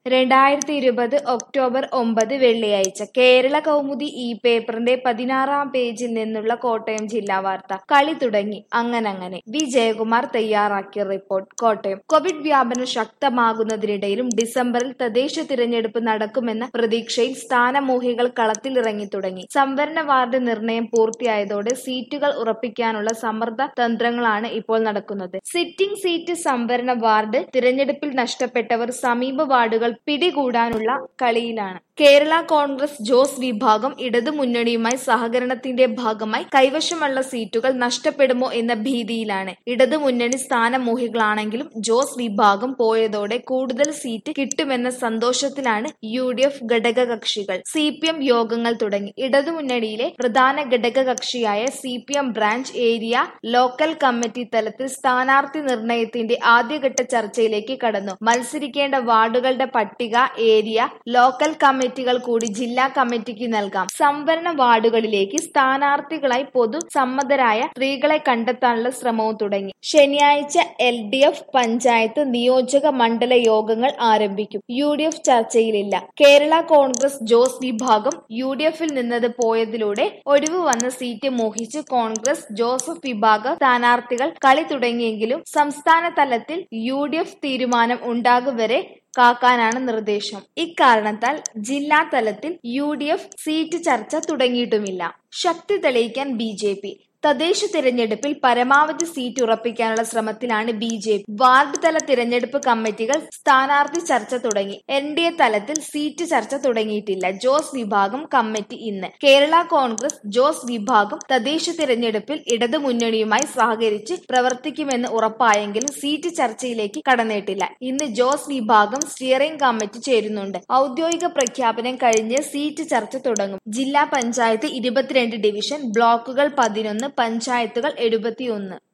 രണ്ടായിരത്തി ഇരുപത് ഒക്ടോബർ ഒമ്പത് വെള്ളിയാഴ്ച കേരള കൗമുദി ഈ പേപ്പറിന്റെ പതിനാറാം പേജിൽ നിന്നുള്ള കോട്ടയം ജില്ലാ വാർത്ത കളി തുടങ്ങി അങ്ങനങ്ങനെ വി ജയകുമാർ തയ്യാറാക്കിയ റിപ്പോർട്ട് കോട്ടയം കോവിഡ് വ്യാപനം ശക്തമാകുന്നതിനിടയിലും ഡിസംബറിൽ തദ്ദേശ തിരഞ്ഞെടുപ്പ് നടക്കുമെന്ന പ്രതീക്ഷയിൽ സ്ഥാനമോഹികൾ കളത്തിലിറങ്ങി തുടങ്ങി സംവരണ വാർഡ് നിർണയം പൂർത്തിയായതോടെ സീറ്റുകൾ ഉറപ്പിക്കാനുള്ള സമ്മർദ്ദ തന്ത്രങ്ങളാണ് ഇപ്പോൾ നടക്കുന്നത് സിറ്റിംഗ് സീറ്റ് സംവരണ വാർഡ് തിരഞ്ഞെടുപ്പിൽ നഷ്ടപ്പെട്ടവർ സമീപ വാർഡുകൾ പിടികൂടാനുള്ള കളിയിലാണ് കേരള കോൺഗ്രസ് ജോസ് വിഭാഗം ഇടതു മുന്നണിയുമായി സഹകരണത്തിന്റെ ഭാഗമായി കൈവശമുള്ള സീറ്റുകൾ നഷ്ടപ്പെടുമോ എന്ന ഭീതിയിലാണ് ഇടതു മുന്നണി സ്ഥാനമോഹികളാണെങ്കിലും ജോസ് വിഭാഗം പോയതോടെ കൂടുതൽ സീറ്റ് കിട്ടുമെന്ന സന്തോഷത്തിലാണ് യു ഡി എഫ് ഘടകകക്ഷികൾ സി പി എം യോഗങ്ങൾ തുടങ്ങി ഇടതുമുന്നണിയിലെ പ്രധാന ഘടകകക്ഷിയായ C P M branch area local committee തലത്തിൽ സ്ഥാനാർത്ഥി നിർണയത്തിന്റെ ആദ്യഘട്ട ചർച്ചയിലേക്ക് കടന്നു മത്സരിക്കേണ്ട വാർഡുകളുടെ പട്ടിക ഏരിയ ലോക്കൽ കമ്മിറ്റികൾ കൂടി ജില്ലാ കമ്മിറ്റിക്ക് നൽകാം സംവരണ വാർഡുകളിലേക്ക് സ്ഥാനാർത്ഥികളായി പൊതു സമ്മതരായ സ്ത്രീകളെ കണ്ടെത്താനുള്ള ശ്രമവും തുടങ്ങി ശനിയാഴ്ച എൽ ഡി എഫ് പഞ്ചായത്ത് നിയോജക മണ്ഡല യോഗങ്ങൾ ആരംഭിക്കും യു ഡി എഫ് ചർച്ചയിലില്ല കേരള കോൺഗ്രസ് ജോസ് വിഭാഗം യു ഡി എഫിൽ നിന്നത് പോയതിലൂടെ ഒഴിവ് വന്ന സീറ്റ് മോഹിച്ച് കോൺഗ്രസ് ജോസഫ് വിഭാഗ സ്ഥാനാർത്ഥികൾ കളി തുടങ്ങിയെങ്കിലും സംസ്ഥാന തലത്തിൽ യു ഡി എഫ് തീരുമാനം ഉണ്ടാകും വരെ കാക്കാനാണ് നിർദ്ദേശം ഇക്കാരണത്താൽ ജില്ലാ തലത്തിൽ യു ഡി എഫ് സീറ്റ് ചർച്ച തുടങ്ങിയിട്ടുമില്ല ശക്തി തെളിയിക്കാൻ ബി ജെ പി തദ്ദേശ തിരഞ്ഞെടുപ്പിൽ പരമാവധി സീറ്റ് ഉറപ്പിക്കാനുള്ള ശ്രമത്തിലാണ് ബി ജെ പി വാർഡ് തല തിരഞ്ഞെടുപ്പ് കമ്മിറ്റികൾ സ്ഥാനാർത്ഥി ചർച്ച തുടങ്ങി എൻ ഡി എ തലത്തിൽ സീറ്റ് ചർച്ച തുടങ്ങിയിട്ടില്ല ജോസ് വിഭാഗം കമ്മിറ്റി ഇന്ന് കേരള കോൺഗ്രസ് ജോസ് വിഭാഗം തദ്ദേശ തിരഞ്ഞെടുപ്പിൽ ഇടതു മുന്നണിയുമായി സഹകരിച്ച് പ്രവർത്തിക്കുമെന്ന് ഉറപ്പായെങ്കിലും സീറ്റ് ചർച്ചയിലേക്ക് കടന്നിട്ടില്ല ഇന്ന് ജോസ് വിഭാഗം സ്റ്റിയറിംഗ് കമ്മിറ്റി ചേരുന്നുണ്ട് ഔദ്യോഗിക പ്രഖ്യാപനം കഴിഞ്ഞ് സീറ്റ് ചർച്ച തുടങ്ങും ജില്ലാ പഞ്ചായത്ത് ഇരുപത്തിരണ്ട് ഡിവിഷൻ ബ്ലോക്കുകൾ പതിനൊന്ന് പഞ്ചായത്തുകൾ എഴുപത്തിയൊന്ന്